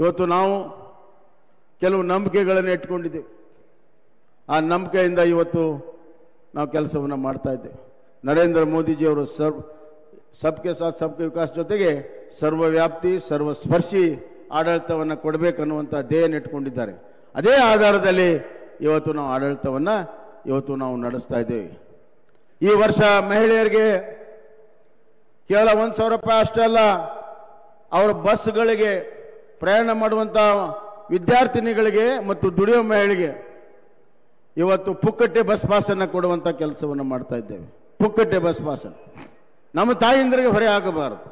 ಇವತ್ತು ನಾವು ಕೆಲವು ನಂಬಿಕೆಗಳನ್ನು ಇಟ್ಕೊಂಡಿದ್ದೇವೆ ಆ ನಂಬಿಕೆಯಿಂದ ಇವತ್ತು ನಾವು ಕೆಲಸವನ್ನು ಮಾಡ್ತಾ ಇದ್ದೇವೆ ನರೇಂದ್ರ ಮೋದಿಜಿಯವರು ಸರ್ವ್ ಸಬ್ಕೆ ಸಾಥ್ ಸಬ್ಕೆ ವಿಕಾಸ್ ಜೊತೆಗೆ ಸರ್ವವ್ಯಾಪ್ತಿ ಸರ್ವಸ್ಪರ್ಶಿ ಆಡಳಿತವನ್ನು ಕೊಡಬೇಕನ್ನುವಂಥ ಧ್ಯೇಯ ಇಟ್ಕೊಂಡಿದ್ದಾರೆ ಅದೇ ಆಧಾರದಲ್ಲಿ ಇವತ್ತು ನಾವು ಆಡಳಿತವನ್ನು ಇವತ್ತು ನಾವು ನಡೆಸ್ತಾ ಇದ್ದೇವೆ ಈ ವರ್ಷ ಮಹಿಳೆಯರಿಗೆ ಕೇವಲ ಒಂದು ಸಾವಿರ ರೂಪಾಯಿ ಅಷ್ಟೇ ಅಲ್ಲ ಅವರ ಬಸ್ಗಳಿಗೆ ಪ್ರಯಾಣ ಮಾಡುವಂಥ ವಿದ್ಯಾರ್ಥಿನಿಗಳಿಗೆ ಮತ್ತು ದುಡಿಯೋ ಮಹಿಳೆಗೆ ಇವತ್ತು ಪುಕ್ಕಟ್ಟೆ ಬಸ್ ಪಾಸನ್ನು ಕೊಡುವಂಥ ಕೆಲಸವನ್ನು ಮಾಡ್ತಾ ಇದ್ದೇವೆ ಪುಕ್ಕಟ್ಟೆ ಬಸ್ ಪಾಸನ್ನು ನಮ್ಮ ತಾಯಿಂದರಿಗೆ ಹೊರೆ ಆಗಬಾರದು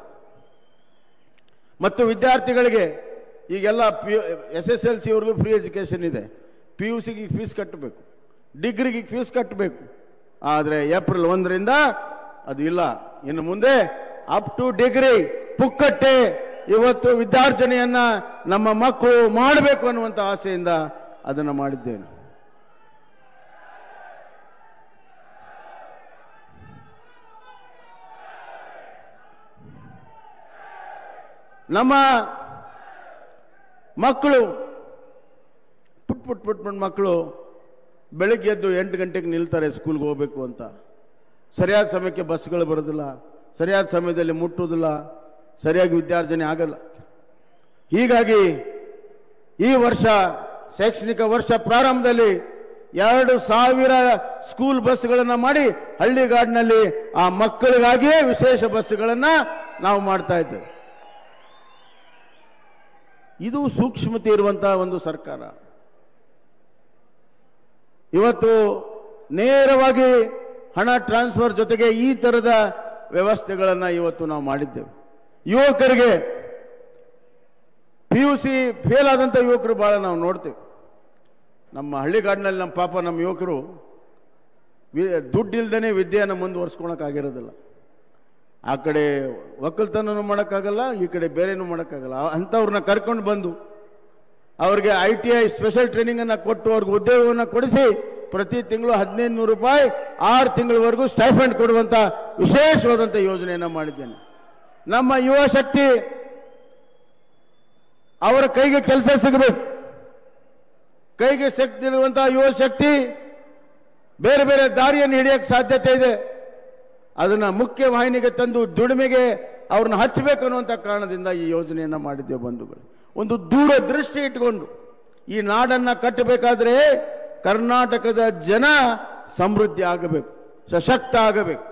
ಮತ್ತು ವಿದ್ಯಾರ್ಥಿಗಳಿಗೆ ಈಗೆಲ್ಲ ಪಿ ಎಸ್ ಎಸ್ ಎಲ್ ಸಿವರೆಗೂ ಫ್ರೀ ಎಜುಕೇಷನ್ ಇದೆ ಪಿ ಯು ಸಿಗೆ ಫೀಸ್ ಕಟ್ಟಬೇಕು ಡಿಗ್ರಿಗೆ ಫೀಸ್ ಕಟ್ಟಬೇಕು ಆದರೆ ಏಪ್ರಿಲ್ ಒಂದರಿಂದ ಅದು ಇಲ್ಲ ಇನ್ನು ಮುಂದೆ ಅಪ್ ಟು ಡಿಗ್ರಿ ಪುಕ್ಕಟ್ಟೆ ಇವತ್ತು ವಿದ್ಯಾರ್ಜನೆಯನ್ನ ನಮ್ಮ ಮಕ್ಕಳು ಮಾಡಬೇಕು ಅನ್ನುವಂಥ ಆಸೆಯಿಂದ ಅದನ್ನು ಮಾಡಿದ್ದೇನೆ ನಮ್ಮ ಮಕ್ಕಳು ಪುಟ್ ಪುಟ್ ಪುಟ್ ಪುಟ್ ಮಕ್ಕಳು ಬೆಳಿಗ್ಗೆ ಎದ್ದು ಎಂಟು ಗಂಟೆಗೆ ನಿಲ್ತಾರೆ ಸ್ಕೂಲ್ಗೆ ಹೋಗ್ಬೇಕು ಅಂತ ಸರಿಯಾದ ಸಮಯಕ್ಕೆ ಬಸ್ಗಳು ಬರೋದಿಲ್ಲ ಸರಿಯಾದ ಸಮಯದಲ್ಲಿ ಮುಟ್ಟುವುದಿಲ್ಲ ಸರಿಯಾಗಿ ವಿದ್ಯಾರ್ಜನೆ ಆಗಲ್ಲ ಹೀಗಾಗಿ ಈ ವರ್ಷ ಶೈಕ್ಷಣಿಕ ವರ್ಷ ಪ್ರಾರಂಭದಲ್ಲಿ ಎರಡು ಸಾವಿರ ಸ್ಕೂಲ್ ಬಸ್ಗಳನ್ನು ಮಾಡಿ ಹಳ್ಳಿಗಾಡಿನಲ್ಲಿ ಆ ಮಕ್ಕಳಿಗಾಗಿಯೇ ವಿಶೇಷ ಬಸ್ಗಳನ್ನು ನಾವು ಮಾಡ್ತಾ ಇದ್ದೇವೆ ಇದು ಸೂಕ್ಷ್ಮತೆ ಇರುವಂತಹ ಒಂದು ಸರ್ಕಾರ ಇವತ್ತು ನೇರವಾಗಿ ಹಣ ಟ್ರಾನ್ಸ್ಫರ್ ಜೊತೆಗೆ ಈ ತರದ ವ್ಯವಸ್ಥೆಗಳನ್ನು ಇವತ್ತು ನಾವು ಮಾಡಿದ್ದೇವೆ ಯುವಕರಿಗೆ ಪಿ ಯು ಸಿ ಫೇಲ್ ಆದಂಥ ಯುವಕರು ಬಹಳ ನಾವು ನೋಡ್ತೇವೆ ನಮ್ಮ ಹಳ್ಳಿಗಾಡಿನಲ್ಲಿ ನಮ್ಮ ಪಾಪ ನಮ್ಮ ಯುವಕರು ವಿ- ದುಡ್ಡಿಲ್ದೇನೆ ವಿದ್ಯೆಯನ್ನು ಮುಂದುವರ್ಸ್ಕೊಳಕ್ಕಾಗಿರೋದಿಲ್ಲ ಆ ಕಡೆ ಒಕ್ಕಲ್ತನೂ ಮಾಡೋಕ್ಕಾಗಲ್ಲ ಈ ಕಡೆ ಬೇರೆನೂ ಮಾಡೋಕ್ಕಾಗಲ್ಲ ಅಂಥವ್ರನ್ನ ಕರ್ಕೊಂಡು ಬಂದು ಅವ್ರಿಗೆ I T I special training ಅನ್ನ ಕೊಟ್ಟು ಅವ್ರಿಗೆ ಉದ್ಯೋಗವನ್ನು ಕೊಡಿಸಿ ಪ್ರತಿ ತಿಂಗಳು ಹದಿನೈದು ನೂರು ರೂಪಾಯಿ ಆರು ತಿಂಗಳವರೆಗೂ ಸ್ಟೈಫಂಡ್ ಕೊಡುವಂತ ವಿಶೇಷವಾದಂಥ ಯೋಜನೆಯನ್ನು ಮಾಡಿದ್ದೇನೆ ನಮ್ಮ ಯುವ ಶಕ್ತಿ ಅವರ ಕೈಗೆ ಕೆಲಸ ಸಿಗಬೇಕು ಕೈಗೆ ಸಿಗ್ತಿರುವಂತಹ ಯುವ ಶಕ್ತಿ ಬೇರೆ ಬೇರೆ ದಾರಿಯನ್ನು ಹಿಡಿಯಕ್ಕೆ ಸಾಧ್ಯತೆ ಇದೆ ಅದನ್ನ ಮುಖ್ಯ ವಾಹಿನಿಗೆ ತಂದು ದುಡಿಮೆಗೆ ಅವ್ರನ್ನ ಹಚ್ಚಬೇಕು ಅನ್ನುವಂಥ ಕಾರಣದಿಂದ ಈ ಯೋಜನೆಯನ್ನ ಮಾಡಿದ್ದೇವೆ ಬಂಧುಗಳು ಒಂದು ದೂರ ದೃಷ್ಟಿ ಇಟ್ಕೊಂಡು ಈ ನಾಡನ್ನ ಕಟ್ಟಬೇಕಾದ್ರೆ ಕರ್ನಾಟಕದ ಜನ ಸಮೃದ್ಧಿ ಆಗಬೇಕು ಸಶಕ್ತ ಆಗಬೇಕು